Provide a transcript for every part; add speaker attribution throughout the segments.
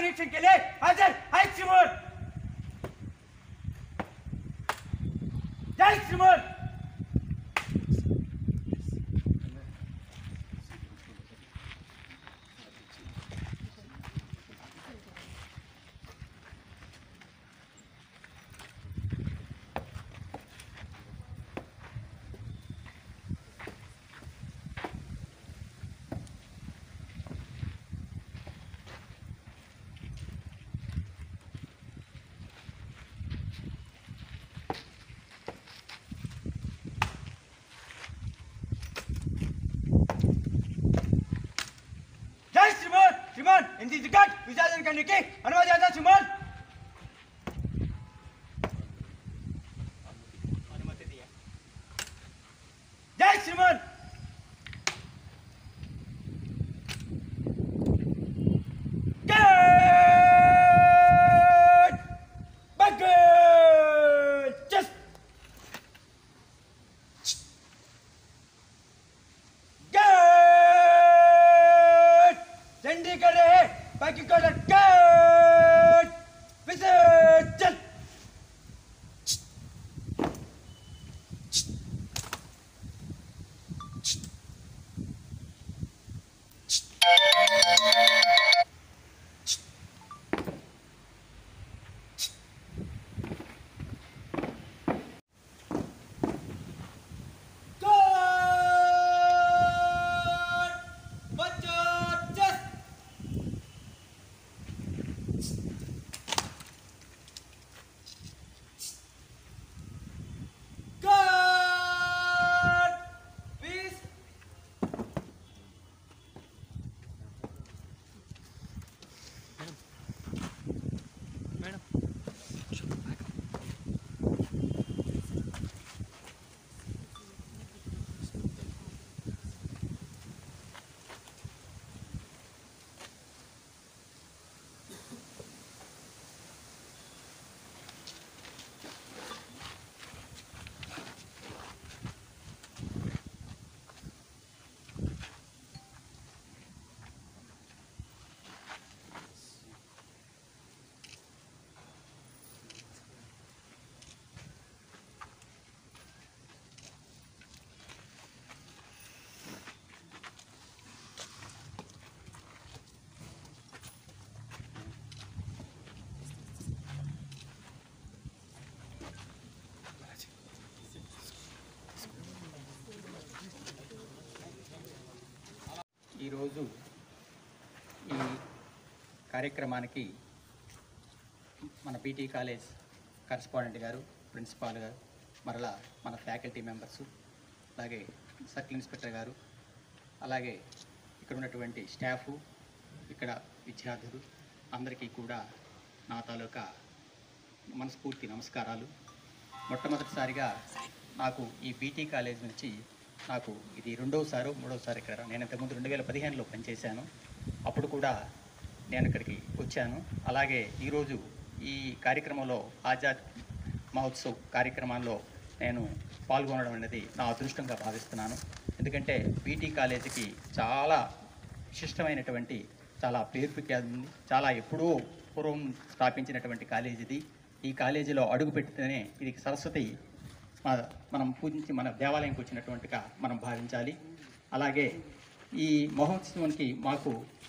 Speaker 1: Connection के लिए हाजिर हाय श्रीमोर जय श्रीमोर जय श्रीमोर श्रीमान हिंदी टिकट विसर्जन करने की अनुमति आता श्रीमान जय श्रीमान Good! Bucket! Just Good! झंडी कर रहे हैं बाकी को गुड विसर्जन Good! Bucket! Just Good! Peace.
Speaker 2: ఈరోజు ఈ కార్యక్రమానికి మన పీటీ కాలేజ్ కరస్పాండెంట్ గారు ప్రిన్సిపాల్ గారు మరలా మన ఫ్యాకల్టీ మెంబర్స్ అలాగే సర్కిల్ ఇన్స్పెక్టర్ గారు అలాగే ఇక్కడ ఉన్నటువంటి స్టాఫు ఇక్కడ విద్యార్థులు అందరికీ కూడా నా తాలూకా మనస్ఫూర్తి నమస్కారాలు మొట్టమొదటిసారిగా నాకు ఈ పీటీ కాలేజ్ నుంచి నాకు ఇది రెండవసారి మూడవసారి ఇక్కడ నేను ఇంతకుముందు రెండు వేల పదిహేనులో పనిచేశాను అప్పుడు కూడా నేను ఇక్కడికి వచ్చాను అలాగే ఈరోజు ఈ కార్యక్రమంలో ఆజాద్ మహోత్సవ్ కార్యక్రమాల్లో నేను పాల్గొనడం అనేది నా అదృష్టంగా భావిస్తున్నాను ఎందుకంటే పీటీ కాలేజీకి చాలా విశిష్టమైనటువంటి చాలా పేరు ప్రఖ్యాతి ఉంది చాలా ఎప్పుడో పూర్వం స్థాపించినటువంటి కాలేజీ ఇది ఈ కాలేజీలో అడుగు పెడితేనే ఇది సరస్వతి మన- మనం పూజించి మన దేవాలయంకి వచ్చినటువంటిగా మనం భావించాలి అలాగే ఈ మహోత్సవానికి మాకు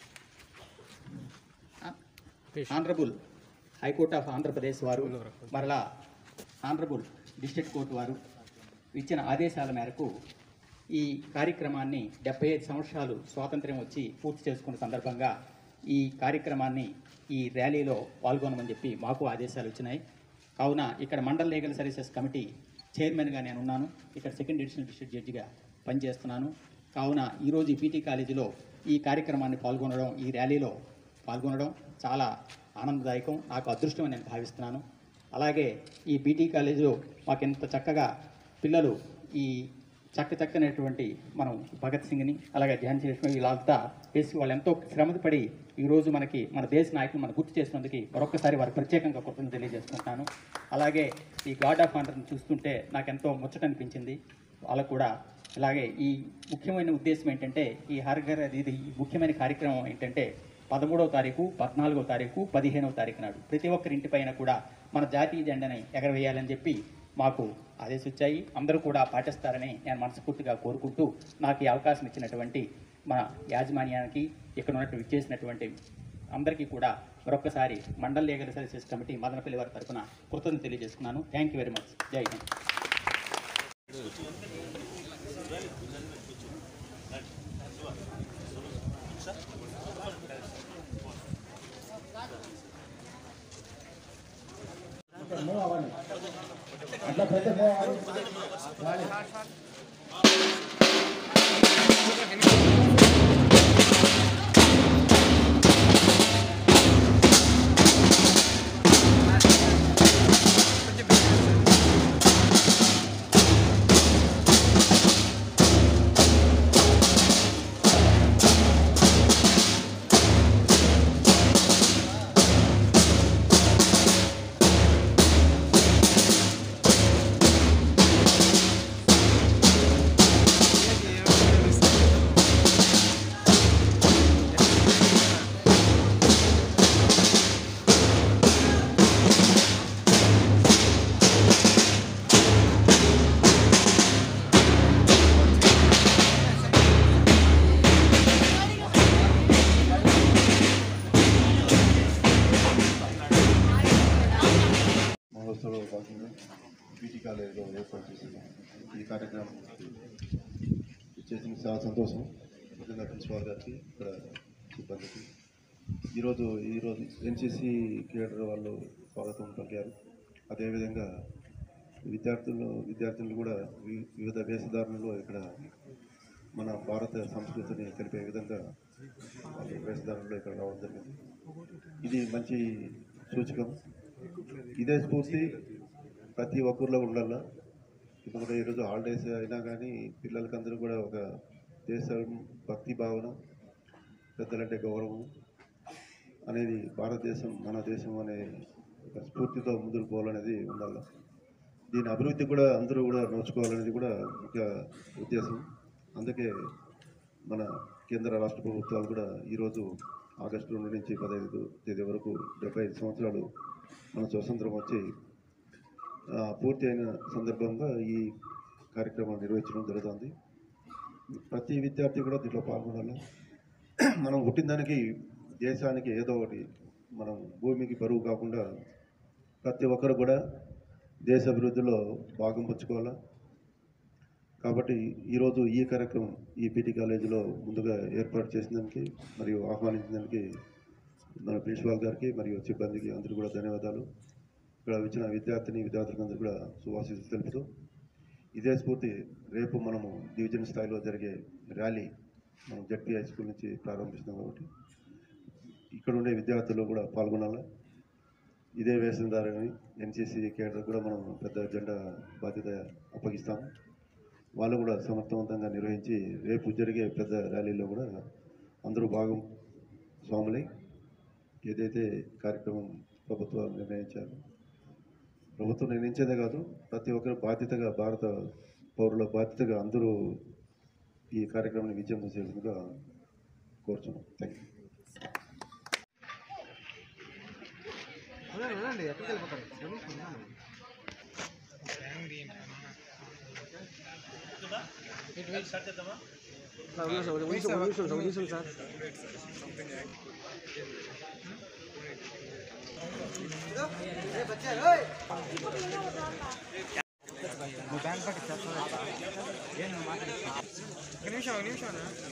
Speaker 2: ఆనరబుల్ హైకోర్ట్ ఆఫ్ ఆంధ్రప్రదేశ్ వారు మరలా ఆనరబుల్ డిస్ట్రిక్ట్ కోర్టు వారు ఇచ్చిన ఆదేశాల మేరకు ఈ కార్యక్రమాన్ని డెబ్బై ఐదు సంవత్సరాలు స్వాతంత్ర్యం వచ్చి పూర్తి చేసుకున్న సందర్భంగా ఈ కార్యక్రమాన్ని ఈ ర్యాలీలో పాల్గొనమని చెప్పి మాకు ఆదేశాలు వచ్చినాయి కావున ఇక్కడ మండల్ లీగల్ సర్వీసెస్ కమిటీ చైర్మన్గా నేను ఉన్నాను ఇక్కడ సెకండ్ ఎడిషనల్ డిస్ట్రిక్ట్ జడ్జిగా పనిచేస్తున్నాను కావున ఈరోజు ఈ పీటీ కాలేజీలో ఈ కార్యక్రమాన్ని పాల్గొనడం ఈ ర్యాలీలో పాల్గొనడం చాలా ఆనందదాయకం నాకు అదృష్టం అని నేను భావిస్తున్నాను అలాగే ఈ పీటీ కాలేజీలో మాకు ఎంత చక్కగా పిల్లలు ఈ చక్క చక్కనటువంటి మనం భగత్ సింగ్ని అలాగే ధ్యాన్ చేసిన వీళ్ళంతా చేసి వాళ్ళు ఎంతో శ్రమపడి ఈరోజు మనకి మన దేశ నాయకులు మనం గుర్తు చేసినందుకు మరొకసారి వారికి ప్రత్యేకంగా కృతజ్ఞతలు తెలియజేసుకుంటున్నాను అలాగే ఈ గాడ్ ఆఫ్ ఆనర్ని చూస్తుంటే నాకు ఎంతో ముచ్చట అనిపించింది వాళ్ళకు కూడా అలాగే ఈ ముఖ్యమైన ఉద్దేశం ఏంటంటే ఈ హర్ ఘర్ ఇది ఈ ముఖ్యమైన కార్యక్రమం ఏంటంటే పదమూడవ తారీఖు పద్నాలుగో తారీఖు పదిహేనవ తారీఖు నాడు ప్రతి ఒక్కరి ఇంటిపైన కూడా మన జాతీయ జెండాని ఎగరవేయాలని చెప్పి మాకు ఆదేశించాయి అందరూ కూడా పాటిస్తారని నేను మనస్ఫూర్తిగా కోరుకుంటూ నాకు ఈ అవకాశం ఇచ్చినటువంటి మన యాజమాన్యానికి ఇక్కడ ఉన్నట్టు విచ్చేసినటువంటి అందరికీ కూడా మరొకసారి mandal legal services committee Madanapalle వారి తరఫున కృతజ్ఞత తెలియజేస్తున్నాను థ్యాంక్ యూ వెరీ మచ్ జై హింద్
Speaker 3: మహోత్సవంలో భాగంగా పీటీ కాలేజీలో ఏర్పాటు చేసిన ఈ కార్యక్రమం చేసిన చాలా సంతోషం ముఖ్యంగా ప్రిన్సిపాల్ గారికి ఇక్కడ సిబ్బందికి ఈరోజు ఈరోజు ఎన్సీసీ క్రీడల వాళ్ళు స్వాగతం పలికారు అదేవిధంగా విద్యార్థులు విద్యార్థులు కూడా వి- వివిధ వేషధారణలో ఇక్కడ మన భారత సంస్కృతిని తెలిపే విధంగా వాళ్ళు వేషధారణలో ఇక్కడ రావడం జరిగింది ఇది మంచి సూచకం ఇదే స్ఫూర్తి ప్రతి ఒక్కరిలో ఉండాల ఎందుకంటే ఈరోజు హాలిడేస్ అయినా కానీ పిల్లలకి అందరూ కూడా ఒక దేశం భక్తి భావన పెద్దలంటే గౌరవం అనేది భారతదేశం మన దేశం అనే ఒక స్ఫూర్తితో ముందుకు పోవాలనేది ఉండాలి దీని అభివృద్ధి కూడా అందరూ కూడా నోచుకోవాలనేది కూడా ముఖ్య ఉద్దేశం అందుకే మన కేంద్ర రాష్ట్ర ప్రభుత్వాలు కూడా ఈరోజు ఆగస్టు రెండు నుంచి పదహైదు తేదీ వరకు డెబ్బై ఐదు సంవత్సరాలు మన స్వతంత్రం వచ్చి ఆ, పూర్తి అయిన సందర్భంగా ఈ కార్యక్రమం నిర్వహించడం జరుగుతుంది ప్రతి విద్యార్థి కూడా దీంట్లో పాల్గొనాలి మనం పుట్టిన దానికి దేశానికి ఏదో ఒకటి మనం భూమికి బరువు కాకుండా ప్రతి ఒక్కరు కూడా దేశ అభివృద్ధిలో భాగం పుచ్చుకోవాలా కాబట్టి ఈరోజు ఈ కార్యక్రమం ఈ పీటీ కాలేజీలో ముందుగా ఏర్పాటు చేసినందుకు మరియు ఆహ్వానించినందుకు మన ప్రిన్సిపాల్ గారికి మరియు సిబ్బందికి అందరూ కూడా ధన్యవాదాలు ఇక్కడ వచ్చిన విద్యార్థిని విద్యార్థులకు అందరూ కూడా శుభాశీస్సులు తెలుపుతూ ఇదే స్ఫూర్తి రేపు మనము డివిజన్ స్థాయిలో జరిగే ర్యాలీ మనం జడ్పీ హై స్కూల్ నుంచి ప్రారంభిస్తున్నాం కాబట్టి ఇక్కడ ఉండే విద్యార్థులు కూడా పాల్గొనాలి ఇదే వేషధారని ఎన్సీసీ కేడర్ కూడా మనం పెద్ద జెండా బాధ్యత అప్పగిస్తాం వాళ్ళు కూడా సమర్థవంతంగా నిర్వహించి రేపు జరిగే పెద్ద ర్యాలీలో కూడా అందరూ భాగం స్వాములై ఏదైతే కార్యక్రమం ప్రభుత్వాలు నిర్ణయించారు ప్రభుత్వం నిర్ణయించేదే కాదు ప్రతి ఒక్కరు బాధ్యతగా భారత పౌరుల బాధ్యతగా అందరూ ఈ కార్యక్రమాన్ని విజయం చేసేందుగా కోరుచున్నాం థ్యాంక్ యూ
Speaker 1: ఒక నిమిషం ఒక నిమిషం